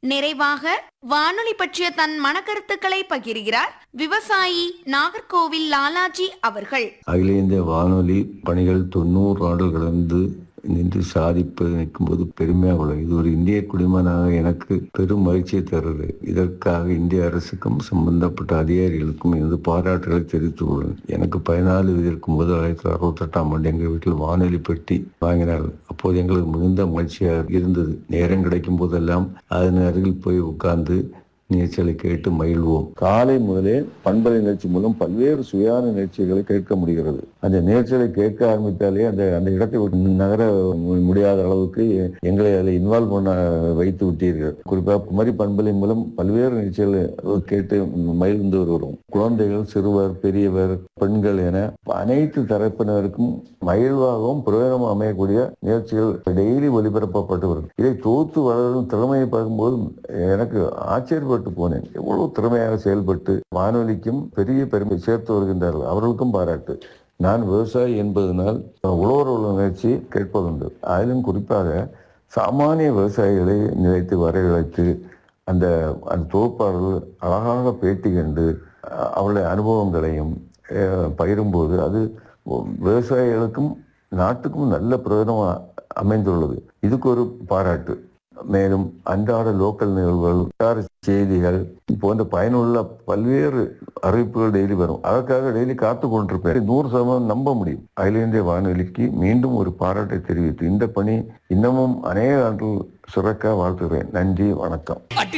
நிறைவாக வானொலி பற்றிய தன் மனக்கருத்துக்களை பகிர்கிறார் விவசாயி நாகர்கோவில் லாலாஜி அவர்கள் அகில இந்திய வானொலி பணிகள் தொண்ணூறு ஆண்டுகள் கடந்து நின்று சாதிப்பது நிற்கும்போது பெருமையாக உள்ளது இது ஒரு இந்திய குடிமகனாக எனக்கு பெரும் மகிழ்ச்சியை தருது இதற்காக இந்திய அரசுக்கும் சம்பந்தப்பட்ட அதிகாரிகளுக்கும் எனது பாராட்டுகளை தெரிவித்துக் கொள்வேன் எனக்கு பதினாலு வயது இருக்கும்போது ஆயிரத்தி தொள்ளாயிரத்தி அறுபத்தெட்டாம் ஆண்டு எங்கள் வீட்டில் வானொலி பெட்டி வாங்கினார்கள் அப்போது எங்களுக்கு மிகுந்த மகிழ்ச்சியாக இருந்தது நேரம் கிடைக்கும் போதெல்லாம் அதன் அருகில் போய் உட்கார்ந்து நீச்சலை கேட்டு மகிழ்வோம் காலை முதலே பண்பலை நிகழ்ச்சி மூலம் பல்வேறு சுயான நிகழ்ச்சிகளை கேட்க முடிகிறது அந்த நிகழ்ச்சிகளை கேட்க ஆரம்பித்தாலே அந்த அந்த இடத்தை விட்டு நகர மு- முடியாத அளவுக்கு எ- எங்களை அதில் இன்வால்வ் பண்ண வைத்து விட்டீர்கள் குறிப்பாக குமரி பண்பலை மூலம் பல்வேறு நிகழ்ச்சிகளை கேட்டு மகிழ்ந்து வருகிறோம் குழந்தைகள் சிறுவர் பெரியவர் பெண்கள் என அனைத்து தரப்பினருக்கும் மகிழ்வாகவும் பிரயோஜனமும் அமையக்கூடிய நிகழ்ச்சிகள் டெய்லி ஒளிபரப்பப்பட்டு வரும் இதை தோத்து வளரும் திறமையை பார்க்கும்போது எனக்கு ஆச்சரியப்பட்டு போனேன் எவ்வளவு திறமையாக செயல்பட்டு வானொலிக்கும் பெரிய பெருமை சேர்த்து வருகின்றார்கள் அவர்களுக்கும் பாராட்டு நான் விவசாயி என்பதனால் உழவர் உள்ள நிகழ்ச்சி கேட்பதுண்டு அதிலும் குறிப்பாக சாமானிய விவசாயிகளை நிலைத்து வரவழைத்து அந்த அந்த தொகுப்பாளர்கள் அழகாக பேட்டி கண்டு அஹ், அவருடைய அனுபவங்களையும் அஹ், பகிரும்போது அது விவசாயிகளுக்கும் நாட்டுக்கும் நல்ல பிரயோஜனம் அமைந்துள்ளது இதுக்கு ஒரு பாராட்டு மேலும் அன்றாட லோக்கல் நிகழ்வுகள் வட்டார செய்திகள் போன்ற பயனுள்ள பல்வேறு அறிவிப்புகள் டெய்லி வரும் அதற்காக டெய்லி காத்து கொண்டிருப்பேன் நூறு சதவீதம் நம்ப முடியும் அகில இந்திய வானொலிக்கு மீண்டும் ஒரு பாராட்டை தெரிவித்து இந்த பணி இன்னமும் அநேக ஆண்டுகள் சிறக்க வாழ்த்துகிறேன் நன்றி வணக்கம் அடி